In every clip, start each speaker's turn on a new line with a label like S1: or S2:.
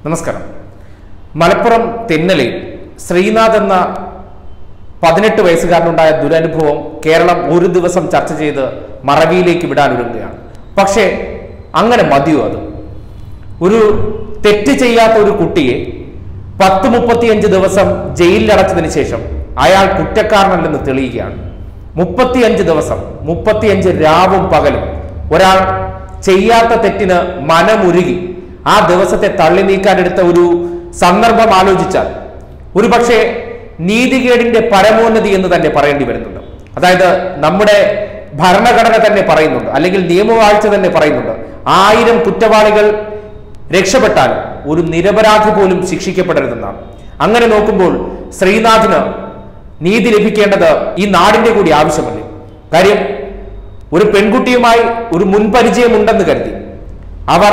S1: നമസ്കാരം മലപ്പുറം തെന്നലയിൽ ശ്രീനാഥ് എന്ന പതിനെട്ട് വയസ്സുകാരനുണ്ടായ ദുരനുഭവം കേരളം ഒരു ദിവസം ചർച്ച ചെയ്ത് മറവിയിലേക്ക് വിടാനൊരുങ്ങുകയാണ് പക്ഷേ അങ്ങനെ മതിയോ അത് ഒരു തെറ്റ് ചെയ്യാത്ത ഒരു കുട്ടിയെ പത്ത് മുപ്പത്തിയഞ്ച് ദിവസം ജയിലിലടച്ചതിന് ശേഷം അയാൾ കുറ്റക്കാരനല്ലെന്ന് തെളിയുകയാണ് മുപ്പത്തിയഞ്ച് ദിവസം മുപ്പത്തിയഞ്ച് രാവും പകലും ഒരാൾ ചെയ്യാത്ത തെറ്റിന് മനമുരുകി ആ ദിവസത്തെ തള്ളി നീക്കാനെടുത്ത ഒരു സന്ദർഭം ആലോചിച്ചാൽ ഒരു പക്ഷേ നീതികേടിന്റെ പരമോന്നതി എന്ന് തന്നെ പറയേണ്ടി വരുന്നുണ്ട് അതായത് നമ്മുടെ ഭരണഘടന തന്നെ പറയുന്നുണ്ട് അല്ലെങ്കിൽ നിയമവാഴ്ച തന്നെ പറയുന്നുണ്ട് ആയിരം കുറ്റവാളികൾ രക്ഷപ്പെട്ടാലും ഒരു നിരപരാധി പോലും ശിക്ഷിക്കപ്പെടരുതെന്നാണ് അങ്ങനെ നോക്കുമ്പോൾ ശ്രീനാഥിന് നീതി ലഭിക്കേണ്ടത് ഈ നാടിന്റെ കൂടി ആവശ്യമല്ലേ കാര്യം ഒരു പെൺകുട്ടിയുമായി ഒരു മുൻപരിചയമുണ്ടെന്ന് കരുതി അവർ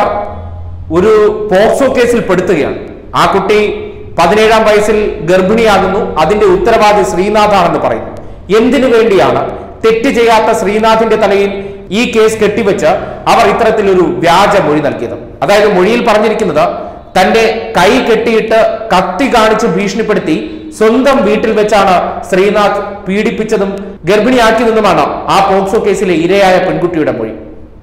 S1: ഒരു പോക്സോ കേസിൽ പെടുത്തുകയാണ് ആ കുട്ടി പതിനേഴാം വയസ്സിൽ ഗർഭിണിയാകുന്നു അതിന്റെ ഉത്തരവാദി ശ്രീനാഥാണെന്ന് പറയുന്നു എന്തിനു വേണ്ടിയാണ് തെറ്റ് ചെയ്യാത്ത ശ്രീനാഥിന്റെ തലയിൽ ഈ കേസ് കെട്ടിവെച്ച് അവർ ഇത്തരത്തിലൊരു വ്യാജ മൊഴി നൽകിയത് അതായത് മൊഴിയിൽ പറഞ്ഞിരിക്കുന്നത് തന്റെ കൈ കെട്ടിയിട്ട് കത്തി കാണിച്ച് ഭീഷണിപ്പെടുത്തി സ്വന്തം വീട്ടിൽ വെച്ചാണ് ശ്രീനാഥ് പീഡിപ്പിച്ചതും ഗർഭിണിയാക്കിയതെന്നുമാണ് ആ പോക്സോ കേസിലെ ഇരയായ പെൺകുട്ടിയുടെ മൊഴി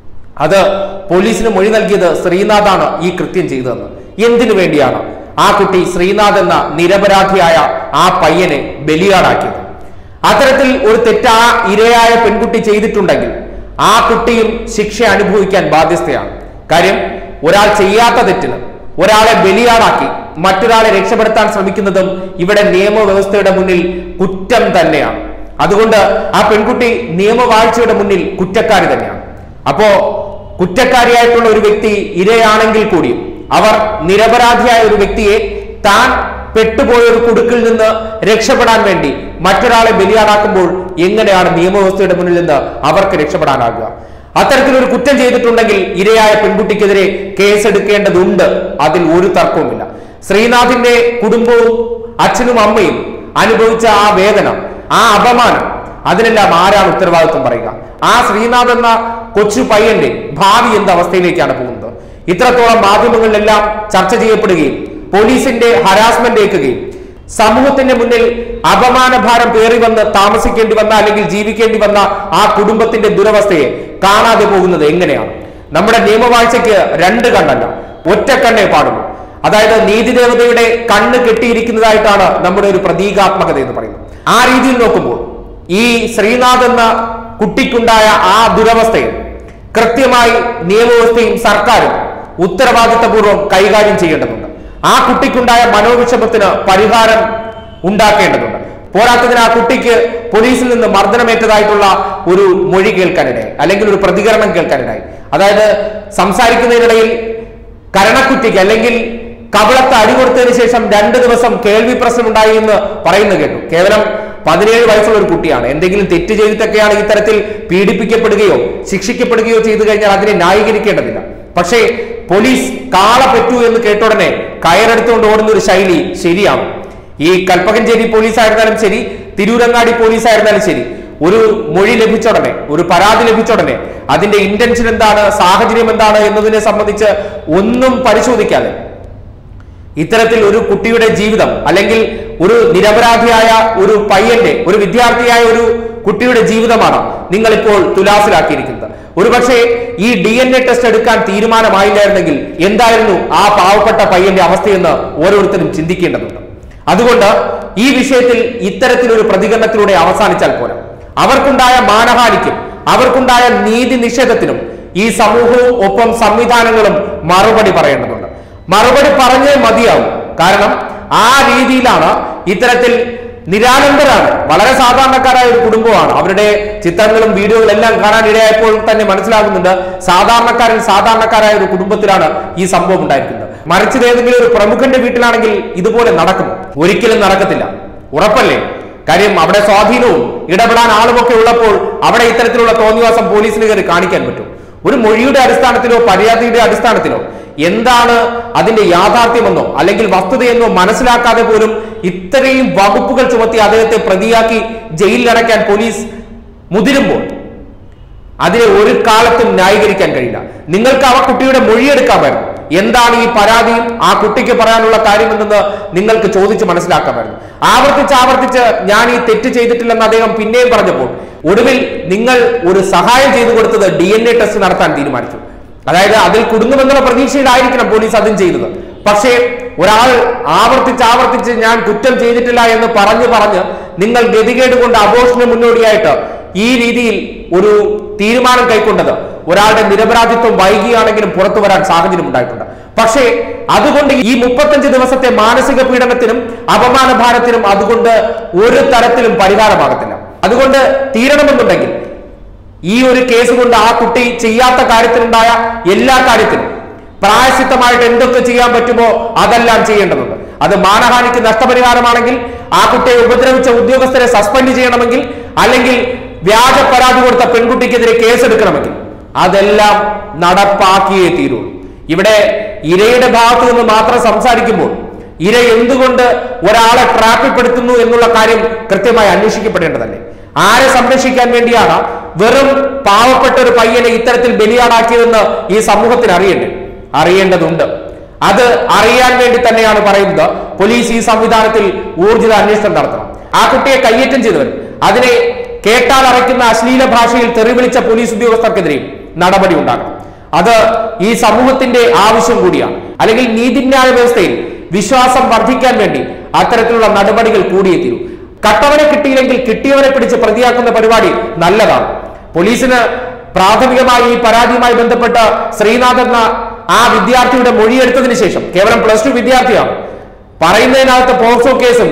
S1: അത് പോലീസിന് മൊഴി നൽകിയത് ശ്രീനാഥാണ് ഈ കൃത്യം ചെയ്തതെന്ന് എന്തിനു വേണ്ടിയാണ് ആ കുട്ടി ശ്രീനാഥ് എന്ന നിരപരാധിയായ ആ പയ്യനെ ബലിയാടാക്കിയത് അത്തരത്തിൽ ഒരു തെറ്റ് ആ ഇരയായ പെൺകുട്ടി ചെയ്തിട്ടുണ്ടെങ്കിൽ ആ കുട്ടിയും ശിക്ഷ അനുഭവിക്കാൻ ബാധ്യസ്ഥയാണ് കാര്യം ഒരാൾ ചെയ്യാത്ത തെറ്റിന് ഒരാളെ ബലിയാടാക്കി മറ്റൊരാളെ രക്ഷപ്പെടുത്താൻ ശ്രമിക്കുന്നതും ഇവിടെ നിയമവ്യവസ്ഥയുടെ മുന്നിൽ കുറ്റം തന്നെയാണ് അതുകൊണ്ട് ആ പെൺകുട്ടി നിയമവാഴ്ചയുടെ മുന്നിൽ കുറ്റക്കാരി തന്നെയാണ് അപ്പോ കുറ്റക്കാരിയായിട്ടുള്ള ഒരു വ്യക്തി ഇരയാണെങ്കിൽ കൂടിയും അവർ നിരപരാധിയായ ഒരു വ്യക്തിയെ താൻ പെട്ടുപോയ ഒരു കുടുക്കിൽ നിന്ന് രക്ഷപ്പെടാൻ വേണ്ടി മറ്റൊരാളെ ബലിയാടാക്കുമ്പോൾ എങ്ങനെയാണ് നിയമവ്യവസ്ഥയുടെ മുന്നിൽ നിന്ന് അവർക്ക് രക്ഷപ്പെടാനാകുക അത്തരത്തിലൊരു കുറ്റം ചെയ്തിട്ടുണ്ടെങ്കിൽ ഇരയായ പെൺകുട്ടിക്കെതിരെ കേസെടുക്കേണ്ടതുണ്ട് അതിൽ ഒരു തർക്കവുമില്ല ശ്രീനാഥിന്റെ കുടുംബവും അച്ഛനും അമ്മയും അനുഭവിച്ച ആ വേദന ആ അപമാനം അതിനെല്ലാം ആരാണ് ഉത്തരവാദിത്വം പറയുക ആ ശ്രീനാഥ് എന്ന കൊച്ചു പയ്യന്റെ ഭാവി എന്ത് അവസ്ഥയിലേക്കാണ് പോകുന്നത് ഇത്രത്തോളം മാധ്യമങ്ങളിലെല്ലാം ചർച്ച ചെയ്യപ്പെടുകയും പോലീസിന്റെ ഹരാസ്മെന്റ് ഏൽക്കുകയും സമൂഹത്തിന്റെ മുന്നിൽ അപമാനഭാരം പേറി വന്ന് താമസിക്കേണ്ടി വന്ന അല്ലെങ്കിൽ ജീവിക്കേണ്ടി വന്ന ആ കുടുംബത്തിന്റെ ദുരവസ്ഥയെ കാണാതെ പോകുന്നത് എങ്ങനെയാണ് നമ്മുടെ നിയമവാഴ്ചയ്ക്ക് രണ്ട് കണ്ണല്ല ഒറ്റ കണ്ണേ പാടുള്ളൂ അതായത് നീതിദേവതയുടെ കണ്ണ് കെട്ടിയിരിക്കുന്നതായിട്ടാണ് നമ്മുടെ ഒരു പ്രതീകാത്മകത എന്ന് പറയുന്നത് ആ രീതിയിൽ നോക്കുമ്പോൾ ഈ ശ്രീനാഥ് എന്ന കുട്ടിക്കുണ്ടായ ആ ദുരവസ്ഥയെ കൃത്യമായി നിയമവ്യവസ്ഥയും സർക്കാരും ഉത്തരവാദിത്തപൂർവ്വം കൈകാര്യം ചെയ്യേണ്ടതുണ്ട് ആ കുട്ടിക്കുണ്ടായ മനോവിഷമത്തിന് പരിഹാരം ഉണ്ടാക്കേണ്ടതുണ്ട് പോരാത്തതിന് ആ കുട്ടിക്ക് പോലീസിൽ നിന്ന് മർദ്ദനമേറ്റതായിട്ടുള്ള ഒരു മൊഴി കേൾക്കാനിടയായി അല്ലെങ്കിൽ ഒരു പ്രതികരണം കേൾക്കാനിടയായി അതായത് സംസാരിക്കുന്നതിനിടയിൽ കരണക്കുറ്റിക്ക് അല്ലെങ്കിൽ കവളത്ത് അടി കൊടുത്തതിന് ശേഷം രണ്ട് ദിവസം കേൾവി പ്രശ്നം ഉണ്ടായി എന്ന് പറയുന്നു കേട്ടു കേവലം പതിനേഴ് വയസ്സുള്ള ഒരു കുട്ടിയാണ് എന്തെങ്കിലും തെറ്റ് ചെയ്തിട്ടൊക്കെയാണ് ഇത്തരത്തിൽ പീഡിപ്പിക്കപ്പെടുകയോ ശിക്ഷിക്കപ്പെടുകയോ ചെയ്തു കഴിഞ്ഞാൽ അതിനെ ന്യായീകരിക്കേണ്ടതില്ല പക്ഷേ പോലീസ് കാള പറ്റൂ എന്ന് കേട്ടുടനെ കയറെടുത്തുകൊണ്ട് ഓടുന്ന ഒരു ശൈലി ശരിയാണ് ഈ കൽപ്പകഞ്ചേരി പോലീസ് ആയിരുന്നാലും ശരി തിരൂരങ്ങാടി പോലീസ് ആയിരുന്നാലും ശരി ഒരു മൊഴി ലഭിച്ച ഉടനെ ഒരു പരാതി ലഭിച്ച ഉടനെ അതിന്റെ ഇന്റൻഷൻ എന്താണ് സാഹചര്യം എന്താണ് എന്നതിനെ സംബന്ധിച്ച് ഒന്നും പരിശോധിക്കാതെ ഇത്തരത്തിൽ ഒരു കുട്ടിയുടെ ജീവിതം അല്ലെങ്കിൽ ഒരു നിരപരാധിയായ ഒരു പയ്യന്റെ ഒരു വിദ്യാർത്ഥിയായ ഒരു കുട്ടിയുടെ ജീവിതമാണ് നിങ്ങൾ ഇപ്പോൾ തുലാസിലാക്കിയിരിക്കുന്നത് ഒരുപക്ഷെ ഈ ഡി എൻ എ ടെസ്റ്റ് എടുക്കാൻ തീരുമാനമായില്ലായിരുന്നെങ്കിൽ എന്തായിരുന്നു ആ പാവപ്പെട്ട പയ്യന്റെ അവസ്ഥയെന്ന് ഓരോരുത്തരും ചിന്തിക്കേണ്ടതുണ്ട് അതുകൊണ്ട് ഈ വിഷയത്തിൽ ഇത്തരത്തിലൊരു പ്രതികരണത്തിലൂടെ അവസാനിച്ചാൽ പോരാ അവർക്കുണ്ടായ മാനഹാനിക്കും അവർക്കുണ്ടായ നീതി നിഷേധത്തിനും ഈ സമൂഹവും ഒപ്പം സംവിധാനങ്ങളും മറുപടി പറയേണ്ടതുണ്ട് മറുപടി പറഞ്ഞേ മതിയാവും കാരണം ആ രീതിയിലാണ് ഇത്തരത്തിൽ നിരാനന്ദരാണ് വളരെ സാധാരണക്കാരായ ഒരു കുടുംബമാണ് അവരുടെ ചിത്രങ്ങളും വീഡിയോകളും എല്ലാം കാണാൻ ഇടയായപ്പോൾ തന്നെ മനസ്സിലാകുന്നുണ്ട് സാധാരണക്കാരിൽ സാധാരണക്കാരായ ഒരു കുടുംബത്തിലാണ് ഈ സംഭവം ഉണ്ടായിരിക്കുന്നത് മറിച്ചത് ഏതെങ്കിലും ഒരു പ്രമുഖന്റെ വീട്ടിലാണെങ്കിൽ ഇതുപോലെ നടക്കും ഒരിക്കലും നടക്കത്തില്ല ഉറപ്പല്ലേ കാര്യം അവിടെ സ്വാധീനവും ഇടപെടാൻ ആളുമൊക്കെ ഉള്ളപ്പോൾ അവിടെ ഇത്തരത്തിലുള്ള തോന്നിവാസം പോലീസിന് കയറി കാണിക്കാൻ പറ്റും ഒരു മൊഴിയുടെ അടിസ്ഥാനത്തിലോ പരാതിയുടെ അടിസ്ഥാനത്തിലോ എന്താണ് അതിന്റെ യാഥാർത്ഥ്യമെന്നോ അല്ലെങ്കിൽ വസ്തുതയെന്നോ മനസ്സിലാക്കാതെ പോലും ഇത്രയും വകുപ്പുകൾ ചുമത്തി അദ്ദേഹത്തെ പ്രതിയാക്കി ജയിലിലടയ്ക്കാൻ പോലീസ് മുതിരുമ്പോൾ അതിനെ ഒരു കാലത്തും ന്യായീകരിക്കാൻ കഴിയില്ല നിങ്ങൾക്ക് ആ കുട്ടിയുടെ മൊഴിയെടുക്കാമായിരുന്നു എന്താണ് ഈ പരാതിയും ആ കുട്ടിക്ക് പറയാനുള്ള കാര്യമെന്നത് നിങ്ങൾക്ക് ചോദിച്ച് മനസ്സിലാക്കാമായിരുന്നു ആവർത്തിച്ച് ആവർത്തിച്ച് ഞാൻ ഈ തെറ്റ് ചെയ്തിട്ടില്ലെന്ന് അദ്ദേഹം പിന്നെയും പറഞ്ഞപ്പോൾ ഒടുവിൽ നിങ്ങൾ ഒരു സഹായം ചെയ്തു കൊടുത്തത് ഡി എൻ എ ടെസ്റ്റ് നടത്താൻ തീരുമാനിച്ചു അതായത് അതിൽ കുടുങ്ങുമെന്നുള്ള പ്രതീക്ഷയിലായിരിക്കണം പോലീസ് അതും ചെയ്തത് പക്ഷേ ഒരാൾ ആവർത്തിച്ച് ആവർത്തിച്ച് ഞാൻ കുറ്റം ചെയ്തിട്ടില്ല എന്ന് പറഞ്ഞു പറഞ്ഞ് നിങ്ങൾ ഗതികേട് കൊണ്ട് അബോഷന് മുന്നോടിയായിട്ട് ഈ രീതിയിൽ ഒരു തീരുമാനം കൈക്കൊണ്ടത് ഒരാളുടെ നിരപരാധിത്വം വൈകിയാണെങ്കിലും പുറത്തു വരാൻ സാഹചര്യം ഉണ്ടായിട്ടുണ്ട് പക്ഷേ അതുകൊണ്ട് ഈ മുപ്പത്തഞ്ച് ദിവസത്തെ മാനസിക പീഡനത്തിനും അപമാന ഭാരത്തിനും അതുകൊണ്ട് ഒരു തരത്തിലും പരിഹാരമാകത്തില്ല അതുകൊണ്ട് തീരണമെന്നുണ്ടെങ്കിൽ ഈ ഒരു കേസ് കൊണ്ട് ആ കുട്ടി ചെയ്യാത്ത കാര്യത്തിലുണ്ടായ എല്ലാ കാര്യത്തിനും പ്രായശിത്തമായിട്ട് എന്തൊക്കെ ചെയ്യാൻ പറ്റുമോ അതെല്ലാം ചെയ്യേണ്ടതുണ്ട് അത് മാനഹാനിക്ക് നഷ്ടപരിഹാരമാണെങ്കിൽ ആ കുട്ടിയെ ഉപദ്രവിച്ച ഉദ്യോഗസ്ഥരെ സസ്പെൻഡ് ചെയ്യണമെങ്കിൽ അല്ലെങ്കിൽ വ്യാജ പരാതി കൊടുത്ത പെൺകുട്ടിക്കെതിരെ കേസെടുക്കണമെങ്കിൽ അതെല്ലാം നടപ്പാക്കിയേ തീരുള്ളൂ ഇവിടെ ഇരയുടെ ഭാഗത്തു നിന്ന് മാത്രം സംസാരിക്കുമ്പോൾ ഇര എന്തുകൊണ്ട് ഒരാളെ ട്രാപ്പിൽപ്പെടുത്തുന്നു എന്നുള്ള കാര്യം കൃത്യമായി അന്വേഷിക്കപ്പെടേണ്ടതല്ലേ ആരെ സംരക്ഷിക്കാൻ വേണ്ടിയാണ് വെറും പാവപ്പെട്ട ഒരു പയ്യനെ ഇത്തരത്തിൽ ബലിയാടാക്കിയതെന്ന് ഈ സമൂഹത്തിന് അറിയണ്ടേ അറിയേണ്ടതുണ്ട് അത് അറിയാൻ വേണ്ടി തന്നെയാണ് പറയുന്നത് പോലീസ് ഈ സംവിധാനത്തിൽ ഊർജിത അന്വേഷണം നടത്തണം ആ കുട്ടിയെ കയ്യേറ്റം ചെയ്തവർ അതിനെ കേട്ടാൽ അറയ്ക്കുന്ന അശ്ലീല ഭാഷയിൽ തെറിവിളിച്ച പോലീസ് ഉദ്യോഗസ്ഥർക്കെതിരെയും നടപടി ഉണ്ടാകണം അത് ഈ സമൂഹത്തിന്റെ ആവശ്യം കൂടിയാണ് അല്ലെങ്കിൽ നീതിന്യായ വ്യവസ്ഥയിൽ വിശ്വാസം വർദ്ധിക്കാൻ വേണ്ടി അത്തരത്തിലുള്ള നടപടികൾ കൂടിയേ തീരൂ കട്ടവനെ കിട്ടിയില്ലെങ്കിൽ കിട്ടിയവനെ പിടിച്ച് പ്രതിയാക്കുന്ന പരിപാടി നല്ലതാണ് പോലീസിന് പ്രാഥമികമായി ഈ പരാതിയുമായി ബന്ധപ്പെട്ട് ശ്രീനാഥ് എന്ന ആ വിദ്യാർത്ഥിയുടെ മൊഴിയെടുത്തതിന് ശേഷം കേവലം പ്ലസ് ടു വിദ്യാർത്ഥിയാണ് പറയുന്നതിനകത്ത് പോക്സോ കേസും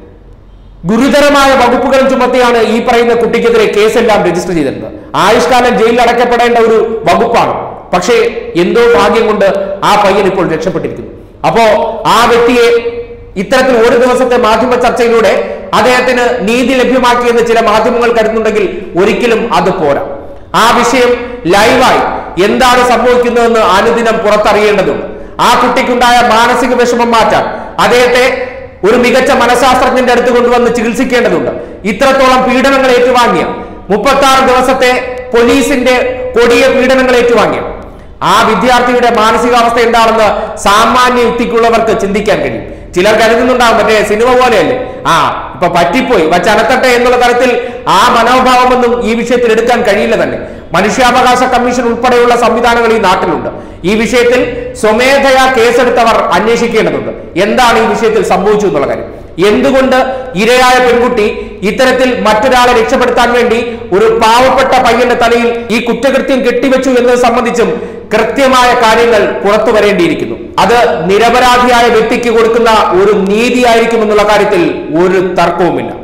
S1: ഗുരുതരമായ വകുപ്പുകളും ചുമത്തിയാണ് ഈ പറയുന്ന കുട്ടിക്കെതിരെ കേസെല്ലാം രജിസ്റ്റർ ചെയ്തിരുന്നത് ആയുഷ്കാലം ജയിലിൽ അടയ്ക്കപ്പെടേണ്ട ഒരു വകുപ്പാണ് പക്ഷേ എന്തോ ഭാഗ്യം കൊണ്ട് ആ പയ്യൻ ഇപ്പോൾ രക്ഷപ്പെട്ടിരിക്കുന്നു അപ്പോ ആ വ്യക്തിയെ ഇത്തരത്തിൽ ഒരു ദിവസത്തെ മാധ്യമ ചർച്ചയിലൂടെ അദ്ദേഹത്തിന് നീതി ലഭ്യമാക്കിയെന്ന് ചില മാധ്യമങ്ങൾ കരുതുന്നുണ്ടെങ്കിൽ ഒരിക്കലും അത് പോരാ ആ വിഷയം ലൈവായി എന്താണ് സംഭവിക്കുന്നതെന്ന് അനുദിനം പുറത്തറിയേണ്ടതുണ്ട് ആ കുട്ടിക്കുണ്ടായ മാനസിക വിഷമം മാറ്റാൻ അദ്ദേഹത്തെ ഒരു മികച്ച മനഃശാസ്ത്രജ്ഞന്റെ അടുത്ത് കൊണ്ടുവന്ന് ചികിത്സിക്കേണ്ടതുണ്ട് ഇത്രത്തോളം പീഡനങ്ങൾ ഏറ്റുവാങ്ങിയ മുപ്പത്തി ആറ് ദിവസത്തെ പോലീസിന്റെ കൊടിയ പീഡനങ്ങൾ ഏറ്റുവാങ്ങിയ ആ വിദ്യാർത്ഥിയുടെ മാനസികാവസ്ഥ എന്താണെന്ന് സാമാന്യ യുക്തിക്കുള്ളവർക്ക് ചിന്തിക്കാൻ കഴിയും ചിലർ കരുതുന്നുണ്ടാവും മറ്റേ സിനിമ പോലെയല്ലേ ആ ഇപ്പൊ പറ്റിപ്പോയി വച്ചനത്തട്ടെ എന്നുള്ള തരത്തിൽ ആ മനോഭാവമൊന്നും ഈ വിഷയത്തിൽ എടുക്കാൻ കഴിയില്ല തന്നെ മനുഷ്യാവകാശ കമ്മീഷൻ ഉൾപ്പെടെയുള്ള സംവിധാനങ്ങൾ ഈ നാട്ടിലുണ്ട് ഈ വിഷയത്തിൽ സ്വമേധയാ കേസെടുത്തവർ അന്വേഷിക്കേണ്ടതുണ്ട് എന്താണ് ഈ വിഷയത്തിൽ സംഭവിച്ചു എന്നുള്ള കാര്യം എന്തുകൊണ്ട് ഇരയായ പെൺകുട്ടി ഇത്തരത്തിൽ മറ്റൊരാളെ രക്ഷപ്പെടുത്താൻ വേണ്ടി ഒരു പാവപ്പെട്ട പയ്യന്റെ തലയിൽ ഈ കുറ്റകൃത്യം കെട്ടിവെച്ചു എന്നത് സംബന്ധിച്ചും കൃത്യമായ കാര്യങ്ങൾ പുറത്തു വരേണ്ടിയിരിക്കുന്നു അത് നിരപരാധിയായ വ്യക്തിക്ക് കൊടുക്കുന്ന ഒരു നീതിയായിരിക്കും എന്നുള്ള കാര്യത്തിൽ ഒരു തർക്കവുമില്ല